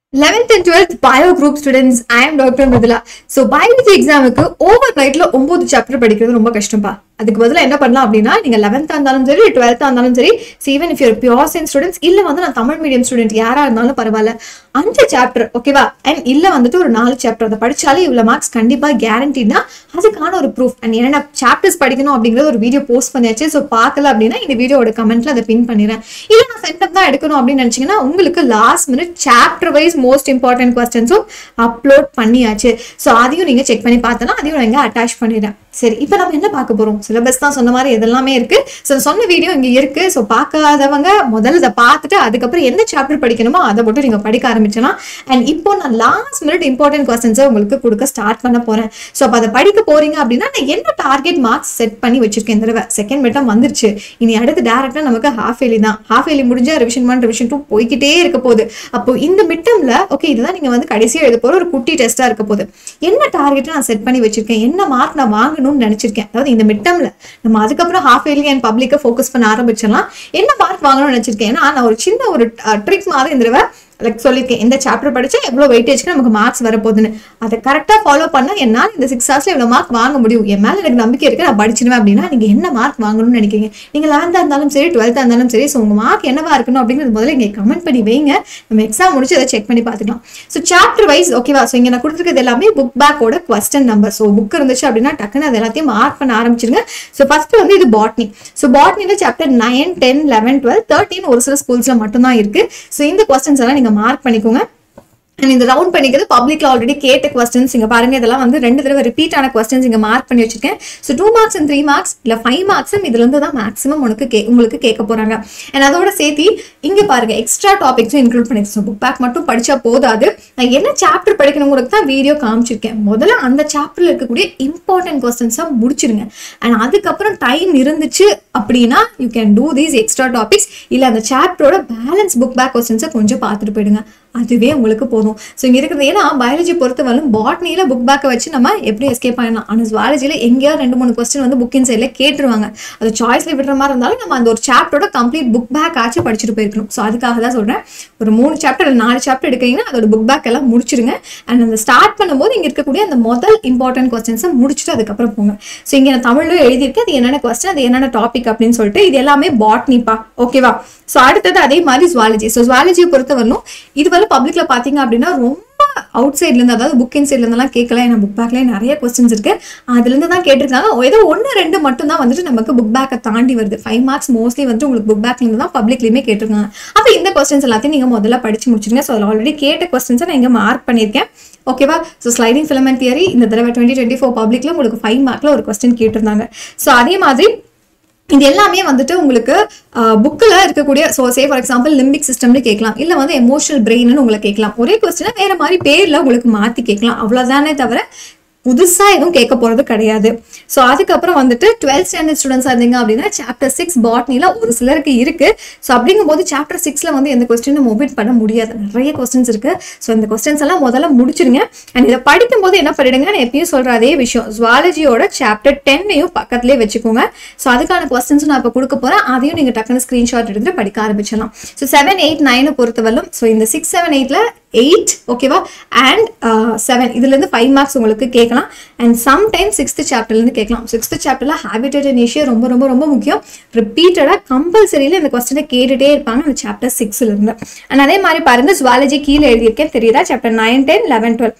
eleventh and twelfth bio group students I am doctor Mithula so biology எக்ஸாமுக்கு over நைட்ல ஒன்பது chapter படிக்கிறது ரொம்ப கஷ்டம்பா அதுக்கு பதிலா என்ன பண்ணலாம் அப்படின்னா நீங்க லெவன்த்தா இருந்தாலும் சரி டுவெல்த்தா இருந்தாலும் சரி even if your pure science students இல்ல வந்து நான் தமிழ் மீடியம் ஸ்டூடெண்ட் யாரா இருந்தாலும் பரவாயில்ல அஞ்சு சாப்டர் ஓகேவா அண்ட் இல்ல வந்துட்டு ஒரு நாலு சாப்டர் அதை படிச்சாலே இவ்வளவு மார்க்ஸ் கண்டிப்பா கேரண்டினா அதுக்கான ஒரு ப்ரூஃப் அண்ட் என்னென்ன சாப்டர்ஸ் படிக்கணும் அப்படிங்கறது ஒரு வீடியோ போஸ்ட் பண்ணியாச்சு ஸோ பார்க்கல அப்படின்னா இந்த வீடியோட கமெண்ட்ல அதை பின் பண்ணிடுறேன் இல்ல நான் சென்டம் தான் எடுக்கணும் அப்படின்னு நினைச்சீங்கன்னா உங்களுக்கு last minute chapter wise most important கொஸ்டின்ஸும் அப்லோட் பண்ணியாச்சு ஸோ அதையும் நீங்க செக் பண்ணி பார்த்தனா அதையும் நான் இங்க அட்டாச் பண்ணிடுறேன் சரி இப்போ நம்ம என்ன பார்க்க போறோம் சிலபஸ் தான் சொன்ன மாதிரி இதெல்லாமே இருக்கு ஸோ சொன்ன வீடியோ இங்க இருக்கு ஸோ பார்க்காதவங்க முதல்ல இதை பார்த்துட்டு அதுக்கப்புறம் எந்த சாப்டர் படிக்கணுமோ அதை மட்டும் நீங்க படிக்க ஆரம்பிச்சலாம் அண்ட் இப்போ நான் லாஸ்ட் மினிட் இம்பார்ட்டன்ட் கொஸ்டின்ஸை உங்களுக்கு கொடுக்க ஸ்டார்ட் பண்ண போறேன் ஸோ அப்போ அதை படிக்க போறீங்க அப்படின்னா நான் என்ன டார்கெட் மார்க்ஸ் செட் பண்ணி வச்சிருக்கேன் இந்த தடவை செகண்ட் மிட்டம் வந்துருச்சு இனி அடுத்து டேரக்டா நமக்கு ஹாஃப் ஏலி தான் ஹாஃப் ஏலி முடிஞ்சா ரிவிஷன் ஒன் ரிவிஷன் டூ போய்கிட்டே இருக்க போகுது அப்போ இந்த மிட்டம்ல ஓகே இதுதான் நீங்க வந்து கடைசியா எழுத போற ஒரு குட்டி டெஸ்டா இருக்க போகுது என்ன டார்கெட் நான் செட் பண்ணி வச்சிருக்கேன் என்ன மார்க் நான் வாங்கணும்னு நினைச்சிருக்கேன் அதாவது இந்த மிட்டம்ல நம்ம அதுக்கப்புறம் ஹாஃப் இயர்லி அண்ட் பப்ளிக்கை ஃபோக்கஸ் பண்ண ஆரம்பிச்சிடலாம் என்ன மார்க் வாங்கணும்னு நினைச்சிருக்கேன் ஏன்னா நான் ஒரு சின்ன ஒரு ட்ரிக் மாதிரி இந்த தடவை லைக் சொல்லியிருக்கேன் எந்த சாப்டர் படிச்சா எவ்வளோ வெயிட்டேஜ்க்கு நமக்கு மார்க்ஸ் வரப்போகுதுன்னு அதை கரெக்டாக ஃபாலோ பண்ணா என்னால் இந்த சிக்ஸ் ஹவர்ஸ்ல இவ்வளோ மார்க் வாங்க முடியும் என் மேலே எனக்கு நம்பிக்கை இருக்கு நான் படிச்சிடுவேன் அப்படின்னா நீங்க என்ன மார்க் வாங்கணும்னு நினைக்கிறீங்க நீங்க லெவன்த்தா இருந்தாலும் சரி டுவெல்த்தா இருந்தாலும் சரி ஸோ உங்க மார்க் என்னவா இருக்கணும் அப்படிங்கிறது முதல்ல இங்கே கமெண்ட் பண்ணி வைங்க நம்ம எக்ஸாம் முடிச்சு அதை செக் பண்ணி பார்த்துக்கலாம் ஸோ சாப்டர் வைஸ் ஓகேவா ஸோ இங்கே நான் கொடுத்துருக்கிறது எல்லாமே புக் பேக்கோட கொஸ்டின் நம்பர் ஸோ புக் இருந்துச்சு அப்படின்னா டக்குன்னு அது எல்லாத்தையும் மார்க் பண்ண ஆரம்பிச்சிருங்க ஸோ ஃபர்ஸ்ட் வந்து இது பாட்னி ஸோ பாட்னியில் chapter nine ten eleven twelve thirteen ஒரு சில ஸ்கூல்ஸ்ல மட்டும்தான் இருக்கு ஸோ இந்த கொஸ்டின்ஸ் எல்லாம் நீங்க மார்க் பண்ணிக்கோங்க அண்ட் இந்த ரவுண்ட் பண்ணிக்கிறது பப்ளிக்ல ஆல்ரெடி கேட்ட கொஸ்டின்ஸ் இங்க பாருங்க இதெல்லாம் வந்து ரெண்டு தடவை ரிப்பீட் ஆன கொஸ்டின்ஸ் இங்க மார்க் பண்ணி வச்சிருக்கேன் so two marks and three marks இல்ல ஃபைவ் மார்க்ஸும் இதுல இருந்து தான் மேக்ஸிமம் உனக்கு கே உங்களுக்கு கேட்க போறாங்க அண்ட் அதோட சேர்த்து இங்க பாருங்க எக்ஸ்ட்ரா டாபிக்ஸும் இன்க்ளூட் பண்ணிருக்கேன் புக் பேக் மட்டும் படிச்சா போதாது நான் என்ன சாப்டர் படிக்கணுங்கிறது தான் வீடியோ காமிச்சிருக்கேன் முதல்ல அந்த சாப்டர்ல இருக்கக்கூடிய இம்பார்ட்டன்ட் கொஸ்டின்ஸா முடிச்சிருங்க அண்ட் அதுக்கப்புறம் டைம் இருந்துச்சு அப்படின்னா you can do these extra topics இல்ல அந்த சாப்டரோட பேலன்ஸ் புக் பேக் கொஸ்டின்ஸை கொஞ்சம் பார்த்துட்டு போயிடுங்க அதுவே உங்களுக்கு போதும் ஸோ இங்கே இருக்கிறது ஏன்னா பயாலஜி பொறுத்தவரைக்கும் பாட்னியில் புக் பேக்கை வச்சு நம்ம எப்படி எஸ்கேப் ஆயிடலாம் ஆனால் ஜுவாலஜியில் எங்கேயாவது ரெண்டு மூணு கொஸ்டின் வந்து புக்கின் சைடில் கேட்டுருவாங்க அது சாய்ஸில் விடுற மாதிரி இருந்தாலும் நம்ம அந்த ஒரு சாப்டரோட கம்ப்ளீட் புக் பேக் ஆச்சு படிச்சுட்டு போயிருக்கணும் ஸோ அதுக்காக தான் சொல்கிறேன் ஒரு மூணு சாப்டர் நாலு சாப்டர் எடுக்கிறீங்கன்னா அதோட புக் பேக் எல்லாம் முடிச்சிருங்க அண்ட் அந்த ஸ்டார்ட் பண்ணும்போது இங்கே இருக்கக்கூடிய அந்த முதல் இம்பார்ட்டன்ட் கொஸ்டின்ஸை முடிச்சுட்டு அதுக்கப்புறம் போங்க ஸோ இங்கே நான் தமிழ்ல எழுதியிருக்கேன் அது என்னென்ன கொஸ்டின் அது என்னென்ன டாபிக் அப்படின்னு சொல்லிட்டு இது எல்லாமே பாட்னிப்பா ஓகேவா ஸோ அடுத்தது அதே மாதிரி ஜுவாலஜி ஸோ ஜுவாலஜியை பொறுத்தவரைக்கும் இது வந்து பப்ளிக்ல பார்த்தீங்க அப்படின்னா ரொம்ப அவுட் சைட்ல இருந்து அதாவது புக் இன் சைட்ல இருந்தெல்லாம் கேட்கல ஏன்னா புக் பேக்லேயே நிறைய கொஸ்டின்ஸ் இருக்கு அதுல இருந்து தான் கேட்டிருக்காங்க ஏதோ ஒன்று ரெண்டு மட்டும் தான் வந்துட்டு நமக்கு புக் பேக்கை தாண்டி வருது ஃபைவ் மார்க்ஸ் மோஸ்ட்லி வந்துட்டு உங்களுக்கு புக் பேக்ல இருந்து தான் பப்ளிக்லயுமே கேட்டிருக்காங்க அப்போ இந்த கொஸ்டின்ஸ் எல்லாத்தையும் நீங்க முதல்ல படிச்சு முடிச்சிருங்க ஸோ அதில் ஆல்ரெடி கேட்ட கொஸ்டின்ஸை நான் இங்கே மார்க் பண்ணியிருக்கேன் ஓகேவா ஸோ ஸ்லைடிங் ஃபிலமெண்ட் தியரி இந்த தடவை டுவெண்ட்டி டுவெண்ட்டி ஃபோர் பப்ளிக்ல உங்களுக்கு ஃபைவ் மார்க்ல ஒரு கொஸ்டின் கேட்டிருந்தாங்க ஸோ அதே மாதிரி இது எல்லாமே வந்துட்டு உங்களுக்கு புக்கில் இருக்கக்கூடிய so say for example limbic சிஸ்டம்னு கேட்கலாம் இல்லை வந்து எமோஷனல் பிரெயின்னு உங்களை கேட்கலாம் ஒரே கொஸ்டினை வேற மாதிரி பேரில் உங்களுக்கு மாற்றி கேட்கலாம் அவ்வளோதானே தவிர புதுசாக எதுவும் கேட்க போகிறது கிடையாது ஸோ அதுக்கப்புறம் வந்துட்டு டுவெல்த் ஸ்டாண்டர்ட் ஸ்டூடெண்ட்ஸாக இருந்தீங்க அப்படின்னா சாப்டர் சிக்ஸ் பாட்னியில் ஒரு சிலருக்கு இருக்கு ஸோ அப்படிங்கும்போது சாப்டர் சிக்ஸில் வந்து எந்த கொஸ்டினும் ஒமிட் பண்ண முடியாது நிறைய கொஸ்டின்ஸ் இருக்கு ஸோ இந்த கொஸ்டின்ஸ் எல்லாம் முதல்ல முடிச்சிருங்க அண்ட் இதை படிக்கும்போது என்ன பண்ணிடுங்க நான் எப்பயும் சொல்கிற அதே விஷயம் ஜுவாலஜியோட சாப்டர் டென்னையும் பக்கத்துலேயே வச்சுக்கோங்க ஸோ அதுக்கான கொஸ்டின்ஸும் நான் இப்போ கொடுக்க போகிறேன் அதையும் நீங்கள் டக்குனு ஸ்க்ரீன்ஷாட் எடுத்துட்டு படிக்க ஆரம்பிச்சிடலாம் ஸோ செவன் எயிட் நைனை பொறுத்தவரைக்கும் ஸோ இந்த சிக்ஸ் செவன் எயிட்டில் எயிட் ஓகேவா அண்ட் செவன் இதுலேருந்து ஃபைவ் மார்க்ஸ் உங்களுக்கு கேட்கலாம் அண்ட் சம்டைம் சிக்ஸ்த் சாப்டர்லேருந்து கேட்கலாம் சிக்ஸ்த் சாப்டரில் ஹேபிட்டட் அண்ட் ஏஷியா ரொம்ப ரொம்ப ரொம்ப முக்கியம் ரிப்பீட்டடாக கம்பல்சரியில் இந்த கொஸ்டினை கேட்டுட்டே இருப்பாங்க அந்த சாப்டர் சிக்ஸ்லேருந்து அண்ட் அதே மாதிரி பாருங்க ஜுவாலஜி கீழே எழுதியிருக்கேன் தெரியுதா chapter nine ten eleven twelve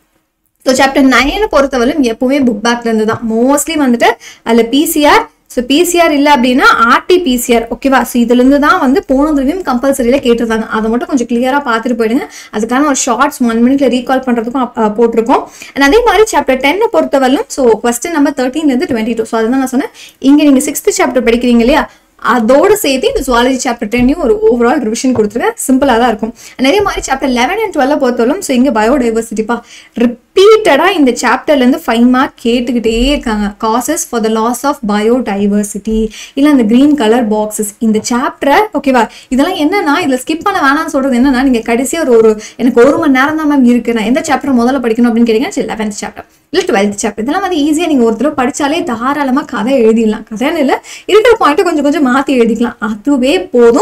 so chapter நைனை பொறுத்தவரைக்கும் எப்பவுமே புக் பேக்ல இருந்து தான் மோஸ்ட்லி வந்துட்டு அதில் பிசிஆர் ஸோ பிசிஆர் இல்லை அப்படின்னா ஆர்டி பிசிஆர் ஓகேவா ஸோ இதுலேருந்து தான் வந்து போன தடவையும் கம்பல்சரியில் கேட்டிருந்தாங்க அதை மட்டும் கொஞ்சம் கிளியராக பார்த்துட்டு போயிடுங்க அதுக்கான ஒரு ஷார்ட்ஸ் ஒன் மினிட்ல ரீகால் பண்ணுறதுக்கும் போட்டிருக்கோம் அண்ட் அதே மாதிரி சாப்டர் டென்னை பொறுத்தவரையும் ஸோ கொஸ்டின் நம்பர் தேர்ட்டீன்லேருந்து டுவெண்ட்டி டூ ஸோ அதுதான் நான் சொன்னேன் இங்கே நீங்கள் சிக்ஸ்த் சாப்டர் படிக்கிறீங்க இல்லையா அதோட சேர்த்து இந்த ஜுவாலஜி சாப்டர் டென்னையும் ஒரு ஓவரால் ரிவிஷன் கொடுத்துருக்கேன் சிம்பிளாக தான் இருக்கும் அதே மாதிரி சாப்டர் லெவன் அண்ட் டுவெல்ல பொறுத்தவரைக்கும் ஸோ இங்கே பயோடைவர்சிட்டிப்பா ரிப்பீட்டடாக இந்த சாப்டர்லேருந்து ஃபைவ் மார்க் கேட்டுக்கிட்டே இருக்காங்க causes for the loss of biodiversity இல்லை அந்த க்ரீன் கலர் பாக்ஸஸ் இந்த சாப்டரை ஓகேவா இதெல்லாம் என்னன்னா இதில் ஸ்கிப் பண்ண வேணாம்னு சொல்கிறது என்னன்னா நீங்கள் கடைசியாக ஒரு ஒரு எனக்கு ஒரு மணி நேரம் தான் மேம் இருக்கு நான் எந்த சாப்டர் முதல்ல படிக்கணும் அப்படின்னு கேட்டீங்கன்னா லெவன்த் சாப்டர் இல்லை டுவெல்த் சாப்டர் இதெல்லாம் வந்து ஈஸியாக நீங்கள் ஒரு தடவை படித்தாலே தாராளமாக கதை எழுதிடலாம் கதைன்னு இல்லை இருக்கிற பாயிண்ட்டை கொஞ்சம் கொஞ்சம் மாற்றி எழுதிக்கலாம் அதுவே போதும்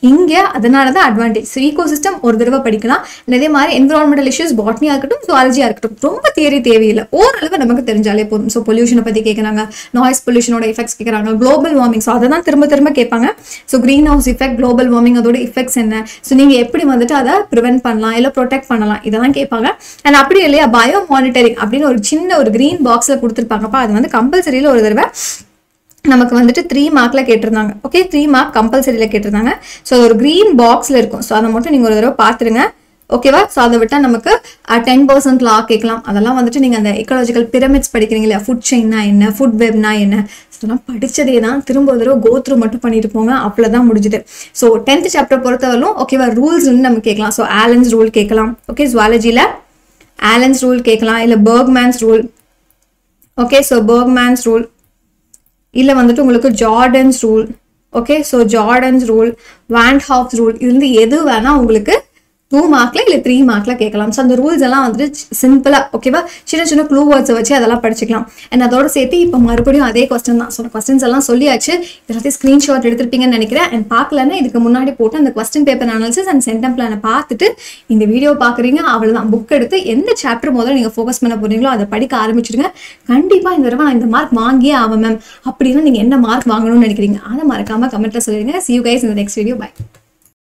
இங்கே அதனால தான் அட்வான்டேஜ் ஸோ ஈகோ சிஸ்டம் ஒரு தடவை படிக்கலாம் இதே மாதிரி என்விரான்மெண்டல் இஷ்யூஸ் பாட்னியாக இருக்கட்டும் சுவாலஜியாக இருக்கட்டும் ரொம்ப தியரி தேவையில்லை ஓரளவு நமக்கு தெரிஞ்சாலே போதும் ஸோ பொல்யூஷனை பற்றி கேட்குறாங்க நாய்ஸ் பொல்யூஷனோட எஃபெக்ட்ஸ் கேட்குறாங்க குளோபல் வார்மிங் ஸோ அதை தான் திரும்ப திரும்ப கேட்பாங்க so greenhouse effect global warming அதோட இஃபெக்ட்ஸ் என்ன ஸோ நீங்கள் எப்படி வந்துட்டு அதை ப்ரிவென்ட் பண்ணலாம் இல்லை ப்ரொடெக்ட் பண்ணலாம் இதெல்லாம் கேட்பாங்க அண்ட் அப்படி இல்லையா பயோ மானிட்டரிங் அப்படின்னு ஒரு சின்ன ஒரு க்ரீன் பாக்ஸில் கொடுத்துருப்பாங்கப்பா அது வந்து கம்பல்சரியில் ஒரு தடவை நமக்கு வந்துட்டு த்ரீ மார்க்கில் கேட்டிருந்தாங்க ஓகே த்ரீ மார்க் கம்பல்சரியில் கேட்டிருந்தாங்க ஸோ அது ஒரு க்ரீன் பாக்ஸில் இருக்கும் ஸோ அதை மட்டும் நீங்கள் ஒரு தடவை பார்த்துருங்க ஓகேவா ஸோ அதை விட்டால் நமக்கு டென் பர்சன்ட் லா கேட்கலாம் அதெல்லாம் வந்துட்டு நீங்கள் அந்த எக்கலாஜிக்கல் பிரமிட்ஸ் படிக்கிறீங்க இல்லையா ஃபுட் செயின்னா என்ன ஃபுட் வெப்னா என்ன இதெல்லாம் படித்ததே தான் திரும்ப ஒரு தடவை கோத்ரூ மட்டும் பண்ணிட்டு போங்க அவ்வளோதான் முடிஞ்சுது ஸோ டென்த் சாப்டர் பொறுத்தவரைக்கும் ஓகேவா ரூல்ஸ் வந்து நம்ம கேட்கலாம் ஸோ ஆலன்ஸ் ரூல் கேட்கலாம் ஓகே ஜுவாலஜியில் ஆலன்ஸ் ரூல் கேட்கலாம் இல்லை Bergmann's rule okay so Bergmann's rule இல்லை வந்துட்டு உங்களுக்கு Jordan's rule okay so Jordan's rule Van't Hoff's rule இதுலேருந்து எது வேணால் உங்களுக்கு டூ மார்க்ல இல்லை த்ரீ மார்க்ல கேட்கலாம் ஸோ அந்த ரூல்ஸ் எல்லாம் வந்துட்டு சிம்பிளாக ஓகேவா சின்ன சின்ன க்ளூ வேர்ட்ஸை வச்சு அதெல்லாம் படிச்சுக்கலாம் அண்ட் அதோட சேர்த்து இப்போ மறுபடியும் அதே கொஸ்டின் தான் ஸோ கொஸ்டின்ஸ் எல்லாம் சொல்லியாச்சு எல்லாத்தையும் ஸ்க்ரீன்ஷாட் எடுத்திருப்பீங்கன்னு நினைக்கிறேன் அண்ட் பார்க்கலன்னா இதுக்கு முன்னாடி போட்டு அந்த question paper analysis and centum பிளானை பார்த்துட்டு இந்த வீடியோ பார்க்குறீங்க அவ்வளோதான் புக் எடுத்து எந்த சாப்டர் முதல்ல நீங்கள் ஃபோக்கஸ் பண்ண போறீங்களோ அதை படிக்க ஆரம்பிச்சிடுங்க கண்டிப்பாக இந்த தடவை நான் இந்த மார்க் வாங்கியே ஆவேன் மேம் அப்படின்னா நீங்கள் என்ன மார்க் வாங்கணும்னு நினைக்கிறீங்க அதை மறக்காம கமெண்ட்ல சொல்லிடுங்க சி யூ கைஸ் இந்த நெக்ஸ்ட் வீடியோ பை